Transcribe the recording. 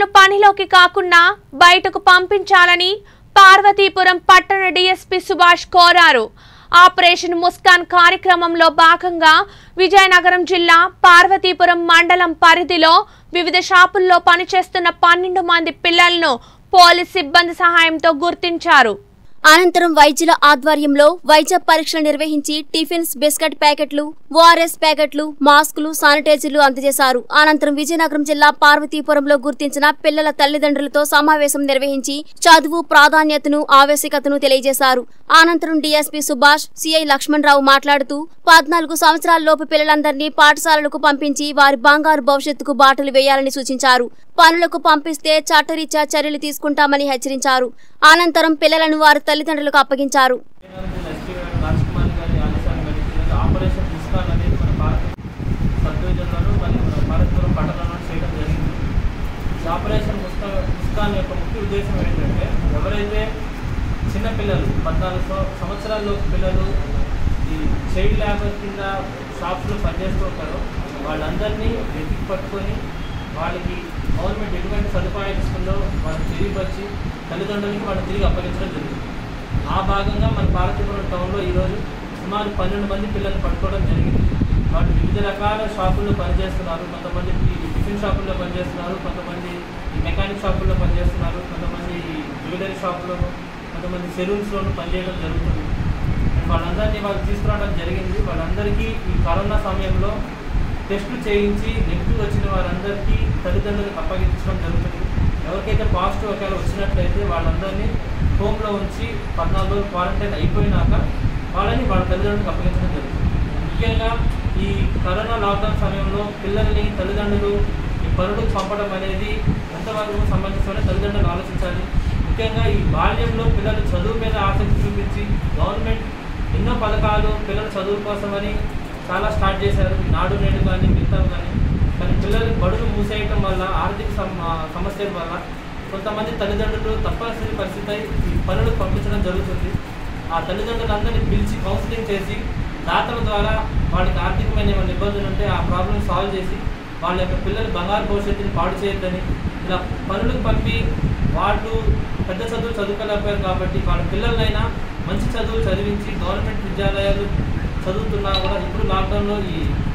పనిలోకి కాకుండా బయటకు పంపించాలని పార్వతీపురం పట్టణ డీఎస్పీ సుభాష్ కోరారు ఆపరేషన్ ముస్కాన్ కార్యక్రమంలో భాగంగా విజయనగరం జిల్లా పార్వతీపురం మండలం పరిధిలో వివిధ షాపుల్లో పనిచేస్తున్న పన్నెండు మంది పిల్లలను పోలీస్ సిబ్బంది సహాయంతో గుర్తించారు అనంతరం వైద్యుల ఆధ్వర్యంలో వైద్య పరీక్షలు నిర్వహించి టిఫిన్స్ బిస్కెట్ ప్యాకెట్లు ఓఆర్ఎస్ ప్యాకెట్లు మాస్కులు శానిటైజర్లు అందజేశారు అనంతరం విజయనగరం జిల్లా పార్వతీపురంలో గుర్తించిన పిల్లల తల్లిదండ్రులతో సమావేశం నిర్వహించి చదువు ప్రాధాన్యతను ఆవశ్యకతను తెలియజేశారు అనంతరం డీఎస్పీ సుభాష్ సిఐ లక్ష్మణరావు మాట్లాడుతూ పద్నాలుగు సంవత్సరాలలోపు పిల్లలందరినీ పాఠశాలలకు పంపించి వారి బంగారు భవిష్యత్తుకు బాటలు వేయాలని సూచించారు పనులకు పంపిస్తే చట్టరీత్యా చర్యలు తీసుకుంటామని హెచ్చరించారు అనంతరం పిల్లలను వారి తల్లిదండ్రులకు అప్పగించారు విజయనగరం జిల్లా ఎస్పీ గారు రాజ్ కుమార్ గారి ఆదేశాల మేరకు ఈరోజు ఆపరేషన్ ముస్కాన్ అనేది మన భారత సబ్ డివిజన్లోను మరియు మన భారతపురం పట్టణంలో చేయడం జరిగింది ఈ ఆపరేషన్ ముస్కా ముస్కాన్ యొక్క ముఖ్య ఉద్దేశం ఏంటంటే ఎవరైతే చిన్న పిల్లలు పద్నాలుగు సంవ- సంవత్సరాల్లో పిల్లలు ఈ చైల్డ్ లేబర్ కింద షాప్స్లో పనిచేస్తూ ఉంటారో వాళ్ళందరినీ వెతికి పట్టుకొని వాళ్ళకి గవర్నమెంట్ ఎటువంటి సదుపాయాలు ఇస్తుందో వాళ్ళని తిరిగి వచ్చి తల్లిదండ్రులకి వాళ్ళని తిరిగి అప్పగించడం జరిగింది ఆ భాగంగా మన పార్వతీపురం టౌన్లో ఈరోజు సుమారు పన్నెండు మంది పిల్లల్ని పట్టుకోవడం జరిగింది వాళ్ళు వివిధ రకాల షాపుల్లో పనిచేస్తున్నారు కొంతమంది ఈ టిఫిన్ షాపుల్లో పనిచేస్తున్నారు కొంతమంది ఈ మెకానిక్ షాపుల్లో పనిచేస్తున్నారు కొంతమంది ఈ జ్యువెలరీ షాపులో కొంతమంది సెలూన్స్లోనూ పనిచేయడం జరుగుతుంది వాళ్ళందరినీ వాళ్ళు తీసుకురావడం జరిగింది వాళ్ళందరికీ ఈ కరోనా సమయంలో టెస్టులు చేయించి నెగిటివ్ వచ్చిన వారందరికీ తల్లిదండ్రులకు అప్పగించడం జరుగుతుంది ఎవరికైతే పాజిటివ్ ఒకవేళ వచ్చినట్లయితే వాళ్ళందరినీ హోమ్లో ఉంచి పద్నాలుగు రోజులు క్వారంటైన్ అయిపోయినాక వాళ్ళని వాళ్ళ తల్లిదండ్రులకు అప్పగించడం జరుగుతుంది ముఖ్యంగా ఈ కరోనా లాక్డౌన్ సమయంలో పిల్లల్ని తల్లిదండ్రులు ఈ పనులకు పంపడం అనేది ఎంతవరకు సంబంధించిన తల్లిదండ్రులు ఆలోచించాలి ముఖ్యంగా ఈ బాల్యంలో పిల్లలు చదువు మీద ఆసక్తి చూపించి గవర్నమెంట్ ఎన్నో పథకాలు పిల్లల చదువు కోసమని చాలా స్టార్ట్ చేశారు ఈ నాడు నేడు కానీ మిగతా కానీ కానీ పిల్లలు బడులు మూసేయటం వల్ల ఆర్థిక సమ- సమస్యల వల్ల కొంతమంది తల్లిదండ్రులు తప్పనిసరి పరిస్థితి అయి ఈ పనులు పంపించడం జరుగుతుంది ఆ తల్లిదండ్రులందరినీ పిలిచి కౌన్సిలింగ్ చేసి దాతల ద్వారా వాళ్ళకి ఆర్థికమైన ఏమైనా ఇబ్బందులు ఉంటే ఆ ప్రాబ్లమ్ సాల్వ్ చేసి వాళ్ళ యొక్క పిల్లల బంగారు భవిష్యత్తుని పాడు చేయొద్దని ఇలా పనులకు పంపి వాళ్ళు పెద్ద చదువు చదువుకోలేకపోయారు కాబట్టి వాళ్ళ పిల్లలైనా మంచి చదువులు చదివించి గవర్నమెంట్ విద్యాలయాలు చదువుతున్నా కూడా ఇప్పుడు లాక్డౌన్లో ఈ